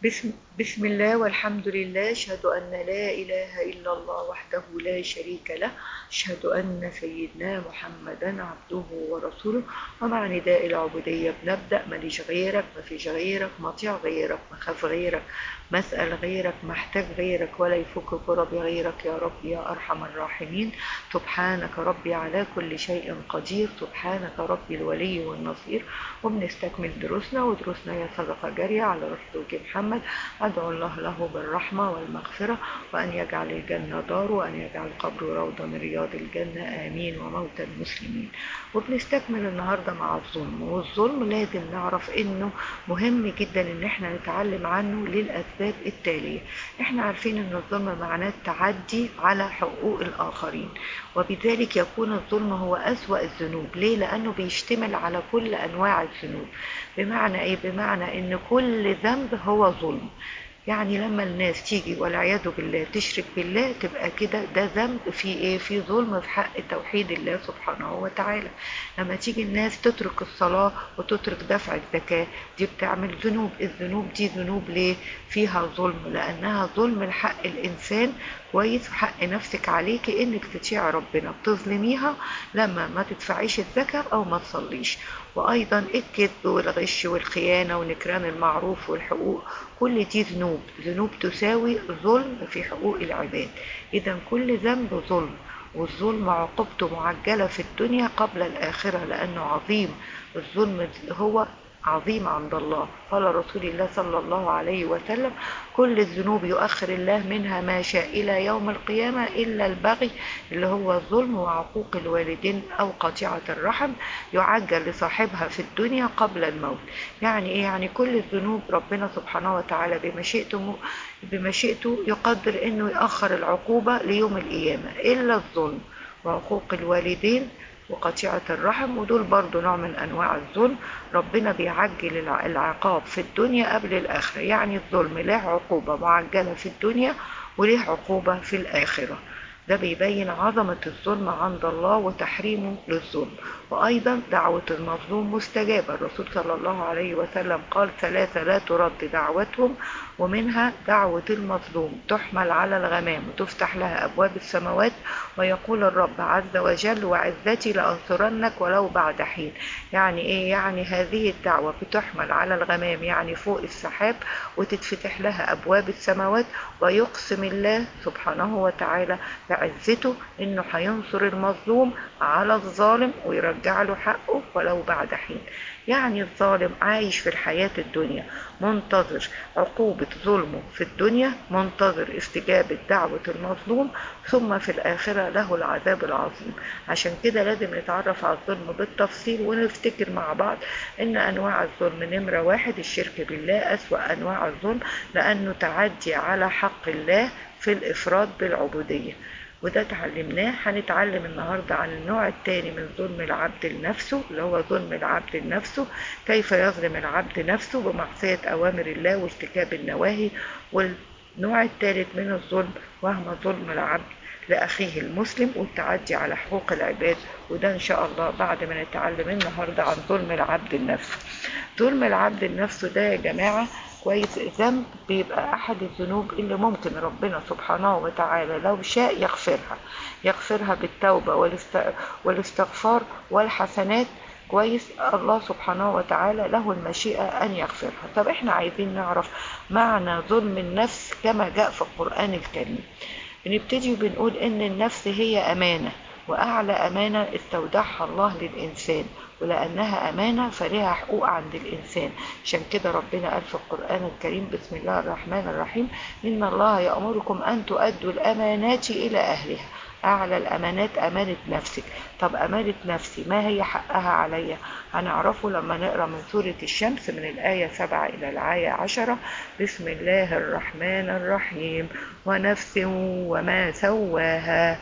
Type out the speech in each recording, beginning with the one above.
بسم, بسم الله والحمد لله أشهد أن لا إله إلا الله وحده لا شريك له أشهد أن سيدنا محمدا عبده ورسوله ومع نداء العبودية بنبدأ ماليش غيرك مفيش غيرك مطيع غيرك مخاف غيرك مسأل غيرك محتاج غيرك ولا يفك كرب غيرك يا رب يا أرحم الراحمين سبحانك ربي على كل شيء قدير سبحانك ربي الولي والنصير وبنستكمل دروسنا ودروسنا هي صدقة جارية على رسولك محمد أدعو الله له بالرحمة والمغفرة وأن يجعل الجنة دار وأن يجعل قبره روضة من رياض الجنة آمين وموتى المسلمين وبنستكمل النهاردة مع الظلم والظلم لازم نعرف إنه مهم جدا إن احنا نتعلم عنه للأسباب التالية احنا عارفين إن الظلم معناه التعدي على حقوق الآخرين وبذلك يكون الظلم هو أسوأ الذنوب ليه؟ لأنه بيشتمل على كل أنواع الذنوب بمعنى إيه؟ بمعنى إن كل ذنب هو ظلم يعني لما الناس تيجي والعياذ بالله تشرك بالله تبقى كده ده ذنب في ايه في ظلم في حق توحيد الله سبحانه وتعالى لما تيجي الناس تترك الصلاة وتترك دفع الزكاة دي بتعمل ذنوب الذنوب دي ذنوب ليه فيها ظلم لانها ظلم لحق الانسان كويس حق نفسك عليكي انك تطيعي ربنا بتظلميها لما ما تدفعيش الزكاة او ما تصليش وايضا الكذب والغش والخيانة ونكران المعروف والحقوق كل دي ذنوب ذنوب تساوي ظلم في حقوق العباد اذا كل ذنب ظلم والظلم عقوبته معجلة في الدنيا قبل الآخرة لأنه عظيم الظلم هو عظيم عند الله قال رسول الله صلى الله عليه وسلم كل الذنوب يؤخر الله منها ما شاء إلى يوم القيامة إلا البغي اللي هو الظلم وعقوق الوالدين أو قطيعة الرحم يعجل لصاحبها في الدنيا قبل الموت يعني إيه يعني كل الذنوب ربنا سبحانه وتعالى بمشيئته بمشيئته يقدر إنه يأخر العقوبة ليوم القيامة إلا الظلم وعقوق الوالدين وقطيعة الرحم ودول برضو نوع من أنواع الظلم ربنا بيعجل العقاب في الدنيا قبل الآخرة يعني الظلم له عقوبة معجلة في الدنيا وله عقوبة في الآخرة ده بيبين عظمة الظلم عند الله وتحريمه للظلم وأيضا دعوة المظلوم مستجابة الرسول صلى الله عليه وسلم قال ثلاثة لا ترد دعوتهم ومنها دعوة المظلوم تحمل على الغمام وتفتح لها أبواب السماوات ويقول الرب عز وجل وعزتي لأنصرنك ولو بعد حين يعني إيه يعني هذه الدعوة بتحمل على الغمام يعني فوق السحاب وتتفتح لها أبواب السماوات ويقسم الله سبحانه وتعالى بعزته إنه هينصر المظلوم على الظالم ويرجع له حقه ولو بعد حين يعني الظالم عايش في الحياة الدنيا منتظر عقوبة ظلمه في الدنيا منتظر استجابة دعوة المظلوم ثم في الآخرة له العذاب العظيم عشان كده لازم نتعرف على الظلم بالتفصيل ونفتكر مع بعض ان انواع الظلم نمرة واحد الشرك بالله اسوأ انواع الظلم لانه تعدي على حق الله في الافراد بالعبودية وده تعلمناه هنتعلم النهاردة عن النوع الثاني من ظلم العبد لنفسه اللي هو ظلم العبد لنفسه كيف يظلم العبد نفسه بمعصية أوامر الله وارتكاب النواهي والنوع الثالث من الظلم وهو ظلم العبد لأخيه المسلم والتعدي على حقوق العباد وده إن شاء الله بعد ما نتعلم النهاردة عن ظلم العبد لنفسه ظلم العبد لنفسه ده يا جماعة كويس ذنب بيبقى أحد الذنوب اللي ممكن ربنا سبحانه وتعالى لو شاء يغفرها يغفرها بالتوبة والاستغفار والحسنات كويس الله سبحانه وتعالى له المشيئة أن يغفرها طب احنا عايزين نعرف معنى ظلم النفس كما جاء في القرآن الكريم بنبتدي بنقول إن النفس هي أمانة وأعلى أمانة استودعها الله للإنسان ولأنها أمانة فلها حقوق عند الإنسان عشان كده ربنا قال في القرآن الكريم بسم الله الرحمن الرحيم إن الله يأمركم أن تؤدوا الأمانات إلى أهلها أعلى الأمانات أمانة نفسك طب أمانة نفسي ما هي حقها عليا هنعرفه لما نقرأ من سورة الشمس من الآية 7 إلى الآية 10 بسم الله الرحمن الرحيم ونفس وما سواها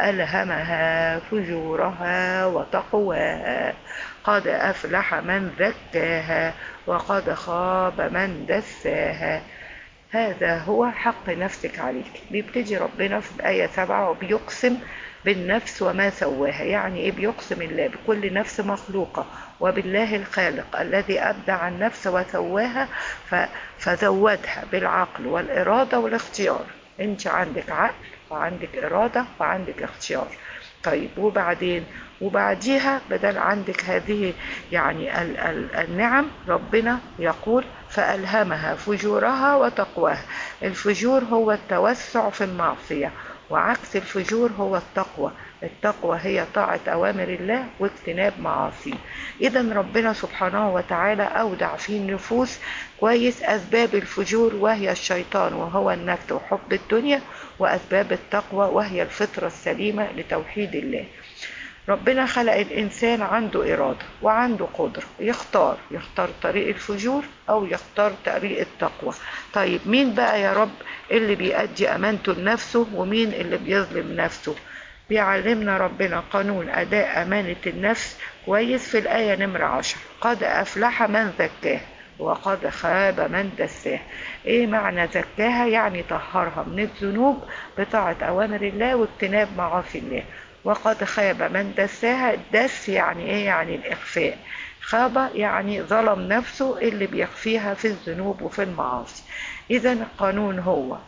فألهمها فجورها وتقواها قد أفلح من زكاها وقد خاب من دساها هذا هو حق نفسك عليك بيبتدي ربنا في الآية سبعة وبيقسم بالنفس وما سواها يعني ايه بيقسم الله بكل نفس مخلوقة وبالله الخالق الذي أبدع النفس وسواها فزودها بالعقل والإرادة والاختيار انت عندك عقل وعندك إرادة وعندك اختيار طيب وبعدين وبعديها بدل عندك هذه يعني ال ال النعم ربنا يقول فألهمها فجورها وتقواها الفجور هو التوسع في المعصية وعكس الفجور هو التقوى التقوى هي طاعة أوامر الله واجتناب معاصيه إذا ربنا سبحانه وتعالى أودع في النفوس كويس أسباب الفجور وهي الشيطان وهو النكت وحب الدنيا وأسباب التقوى وهي الفطرة السليمة لتوحيد الله ربنا خلق الإنسان عنده إرادة وعنده قدرة يختار يختار طريق الفجور أو يختار طريق التقوى طيب مين بقى يا رب اللي بيأدي أمانته لنفسه ومين اللي بيظلم نفسه بيعلمنا ربنا قانون أداء أمانة النفس كويس في الآية نمرة عشر قد أفلح من زكاه وقد خاب من دساه ايه معنى زكاها يعني طهرها من الذنوب بطاعة أوامر الله واجتناب معاصي الله وقد خاب من دساها دس يعني ايه يعني الإخفاء خاب يعني ظلم نفسه اللي بيخفيها في الذنوب وفي المعاصي إذا القانون هو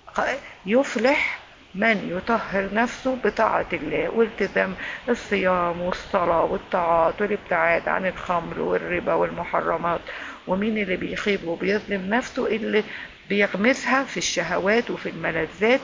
يفلح من يطهر نفسه بطاعة الله والتزام الصيام والصلاة والطاعات والابتعاد عن الخمر والربا والمحرمات ومين اللي بيخيب وبيظلم نفسه اللي بيغمسها في الشهوات وفي الملذات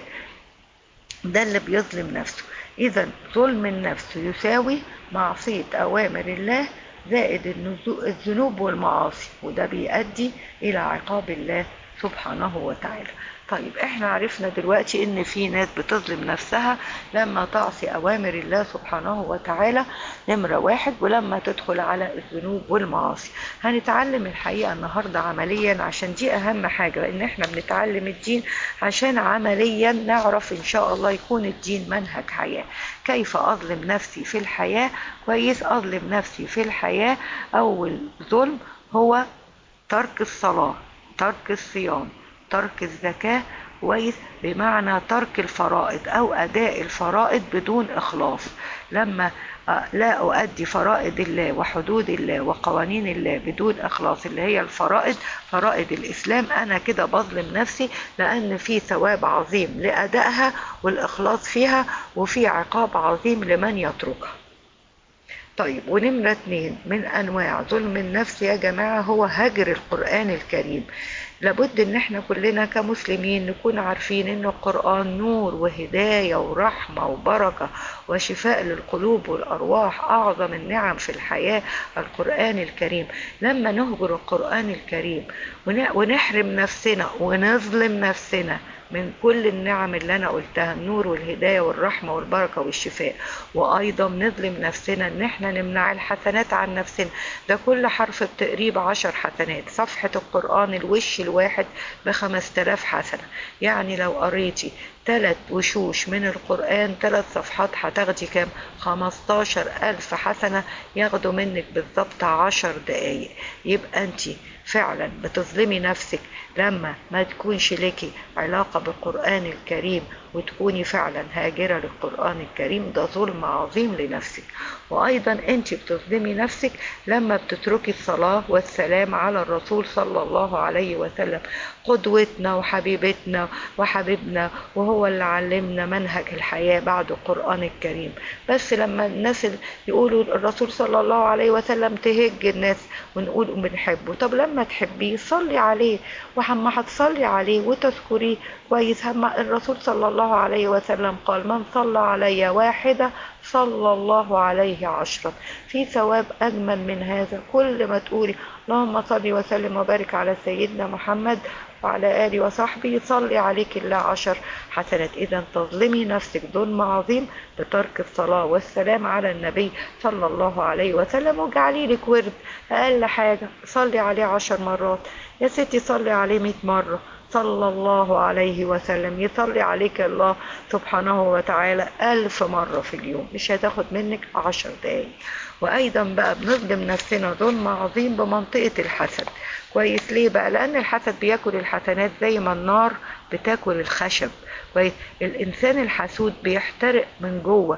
ده اللي بيظلم نفسه إذا ظلم النفس يساوي معصية أوامر الله زائد الذنوب والمعاصي وده بيؤدي إلى عقاب الله سبحانه وتعالى طيب احنا عرفنا دلوقتي ان في ناس بتظلم نفسها لما تعصي اوامر الله سبحانه وتعالى نمرة واحد ولما تدخل على الذنوب والمعاصي هنتعلم الحقيقة النهاردة عمليا عشان دي اهم حاجة ان احنا بنتعلم الدين عشان عمليا نعرف ان شاء الله يكون الدين منهج حياة كيف اظلم نفسي في الحياة كويس اظلم نفسي في الحياة اول ظلم هو ترك الصلاة ترك الصيام ترك الزكاة كويس بمعنى ترك الفرائض أو أداء الفرائض بدون إخلاص لما لا أؤدي فرائض الله وحدود الله وقوانين الله بدون إخلاص اللي هي الفرائض فرائض الإسلام أنا كده بظلم نفسي لأن في ثواب عظيم لأدائها والإخلاص فيها وفي عقاب عظيم لمن يتركها طيب ونمرة اتنين من أنواع ظلم النفس يا جماعة هو هجر القرآن الكريم لابد ان احنا كلنا كمسلمين نكون عارفين ان القرآن نور وهداية ورحمة وبركة وشفاء للقلوب والارواح اعظم النعم في الحياة القرآن الكريم لما نهجر القرآن الكريم ونحرم نفسنا ونظلم نفسنا من كل النعم اللي انا قلتها النور والهداية والرحمة والبركة والشفاء وايضا نظلم نفسنا ان احنا نمنع الحسنات عن نفسنا ده كل حرف بتقريب عشر حسنات صفحة القرآن الوش الواحد بخمس تلاف حسنة يعني لو قريتي ثلاث وشوش من القرآن ثلاث صفحات هتاخدي كام خمستاشر ألف حسنة ياخدوا منك بالظبط عشر دقايق يبقى انت فعلا بتظلمي نفسك لما ما تكونش لك علاقة بالقرآن الكريم وتكوني فعلا هاجرة للقرآن الكريم ده ظلم عظيم لنفسك وأيضا أنت بتظلمي نفسك لما بتتركي الصلاة والسلام على الرسول صلى الله عليه وسلم قدوتنا وحبيبتنا وحبيبنا وهو اللي علمنا منهج الحياة بعد القرآن الكريم بس لما الناس يقولوا الرسول صلى الله عليه وسلم تهج الناس ونقول بنحبه طب لما تحبيه صلي عليه وحما هتصلي عليه وتذكريه كويس هم الرسول صلى الله عليه وسلم قال من صلى علي واحدة صلى الله عليه عشرا في ثواب أجمل من هذا كل ما تقولي اللهم صل وسلم وبارك على سيدنا محمد وعلى آله وصحبه يصلي عليك الله عشر حسنات إذا تظلمي نفسك ظلم عظيم بترك الصلاة والسلام على النبي صلى الله عليه وسلم واجعلي لك ورد أقل حاجة صلي عليه عشر مرات يا ستي صلي عليه مئة مرة صلى الله عليه وسلم يصلي عليك الله سبحانه وتعالى ألف مرة في اليوم مش هتاخد منك عشر دقايق وأيضا بقى بنظلم نفسنا ظلم عظيم بمنطقة الحسد كويس ليه بقى لأن الحسد بياكل الحسنات زي ما النار بتاكل الخشب كويس الإنسان الحسود بيحترق من جوه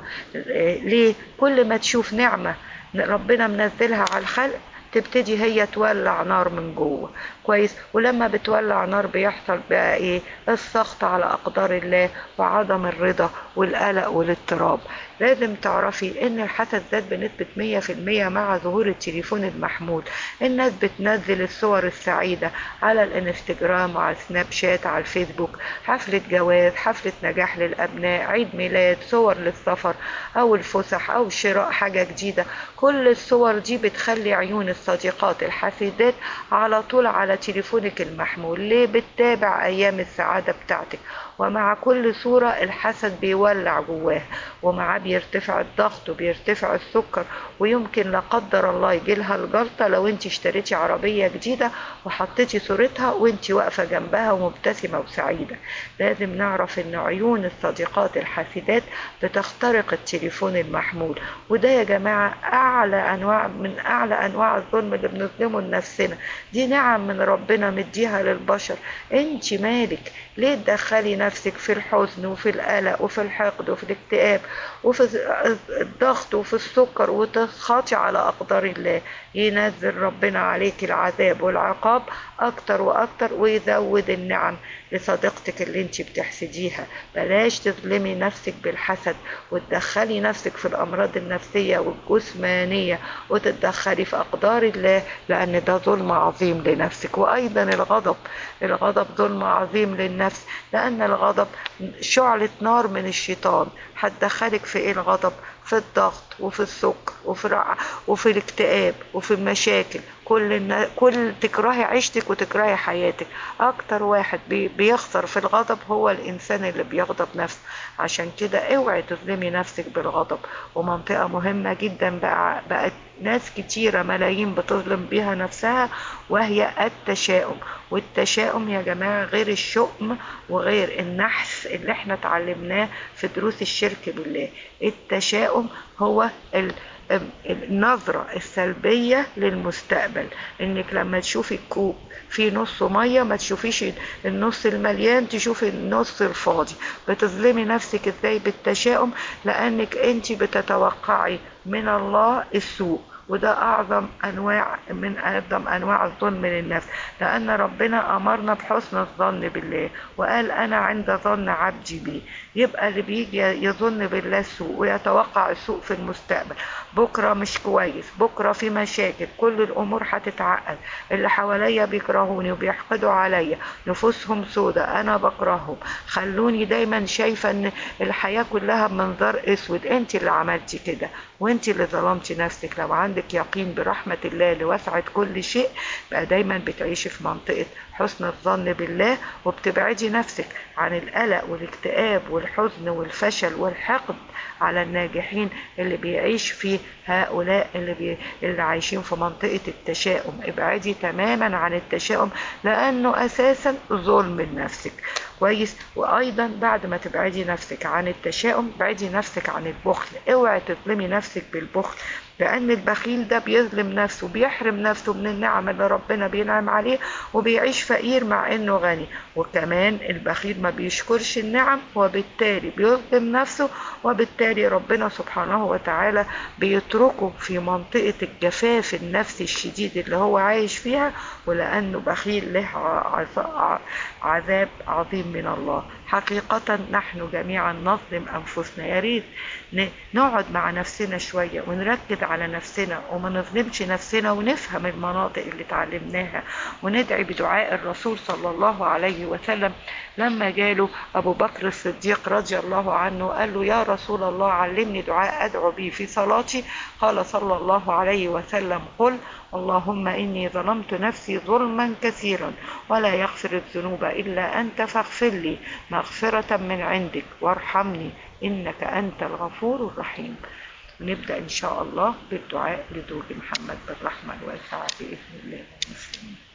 ليه كل ما تشوف نعمة ربنا منزلها على الخلق تبتدي هي تولع نار من جوه كويس ولما بتولع نار بيحصل بقى ايه السخط على اقدار الله وعدم الرضا والقلق والاضطراب لازم تعرفي ان الحسد زاد بنسبة 100% مع ظهور التليفون المحمول الناس بتنزل الصور السعيدة على الانستجرام وعلى السناب شات على الفيسبوك حفلة جواز حفلة نجاح للأبناء عيد ميلاد صور للسفر أو الفسح أو شراء حاجة جديدة كل الصور دي بتخلي عيون الصديقات الحسيدات على طول على تليفونك المحمول ليه بتتابع أيام السعادة بتاعتك ومع كل صورة الحسد بيولع جواه ومعاه بيرتفع الضغط وبيرتفع السكر ويمكن لا قدر الله يجيلها الجلطة لو انت اشتريتي عربية جديدة وحطيتي صورتها وانت واقفة جنبها ومبتسمة وسعيدة لازم نعرف ان عيون الصديقات الحاسدات بتخترق التليفون المحمول وده يا جماعة اعلى انواع من اعلى انواع الظلم اللي بنظلمه لنفسنا دي نعم من ربنا مديها للبشر انت مالك ليه تدخلي نفسك في الحزن وفي القلق وفي الحقد وفي الاكتئاب وفي الضغط وفي السكر وتسخطي على أقدار الله ينزل ربنا عليك العذاب والعقاب أكتر وأكتر ويزود النعم لصديقتك اللي انت بتحسديها بلاش تظلمي نفسك بالحسد وتدخلي نفسك في الأمراض النفسية والجسمانية وتتدخلي في أقدار الله لأن ده ظلم عظيم لنفسك وأيضا الغضب الغضب ظلم عظيم للنفس لأن الغضب شعلة نار من الشيطان هتدخلك في ايه الغضب في الضغط وفي السكر وفي الرع وفي الاكتئاب وفي المشاكل كل النا... كل تكرهي عيشتك وتكرهي حياتك اكتر واحد بي... بيخسر في الغضب هو الانسان اللي بيغضب نفسه عشان كده اوعي تظلمي نفسك بالغضب ومنطقة مهمة جدا بقى بقت ناس كتيرة ملايين بتظلم بيها نفسها وهي التشاؤم والتشاؤم يا جماعة غير الشؤم وغير النحس اللي احنا اتعلمناه في دروس الشرك بالله التشاؤم هو ال... النظرة السلبية للمستقبل انك لما تشوفي الكوب في نص مية ما تشوفيش النص المليان تشوفي النص الفاضي بتظلمي نفسك ازاي بالتشاؤم لانك انت بتتوقعي من الله السوء وده أعظم أنواع من أعظم أنواع الظلم للنفس لأن ربنا أمرنا بحسن الظن بالله وقال أنا عند ظن عبدي بي يبقى اللي بيجي يظن بالله السوء ويتوقع السوء في المستقبل بكرة مش كويس بكرة في مشاكل كل الأمور هتتعقد اللي حواليا بيكرهوني وبيحقدوا عليا نفوسهم سودة أنا بكرههم خلوني دايما شايفة أن الحياة كلها بمنظار أسود أنت اللي عملتي كده وأنت اللي ظلمتي نفسك لو عندك يقين برحمة الله اللي وسعت كل شيء بقى دايما بتعيشي في منطقة حسن الظن بالله وبتبعدي نفسك عن القلق والاكتئاب والحزن والفشل والحقد على الناجحين اللي بيعيش فيه هؤلاء اللي, بي... اللي عايشين في منطقة التشاؤم ابعدي تماما عن التشاؤم لأنه أساسا ظلم لنفسك كويس وايضا بعد ما تبعدي نفسك عن التشاؤم بعدي نفسك عن البخل اوعي تظلمي نفسك بالبخل لان البخيل ده بيظلم نفسه بيحرم نفسه من النعم اللي ربنا بينعم عليه وبيعيش فقير مع انه غني وكمان البخيل ما بيشكرش النعم وبالتالي بيظلم نفسه وبالتالي ربنا سبحانه وتعالى بيتركه في منطقة الجفاف النفسي الشديد اللي هو عايش فيها ولأنه بخيل له عذاب عظيم من الله حقيقة نحن جميعا نظلم أنفسنا يا ريت نقعد مع نفسنا شوية ونركز على نفسنا وما نظلمش نفسنا ونفهم المناطق اللي اتعلمناها وندعي بدعاء الرسول صلى الله عليه وسلم لما جاله أبو بكر الصديق رضي الله عنه قال له يا رسول الله علمني دعاء أدعو به في صلاتي قال صلى الله عليه وسلم قل اللهم إني ظلمت نفسي ظلما كثيرا ولا يغفر الذنوب إلا أنت فاغفر لي مغفرة من عندك وارحمني إنك أنت الغفور الرحيم نبدأ إن شاء الله بالدعاء لزوج محمد بالرحمة الواسعة بإذن الله المسلمين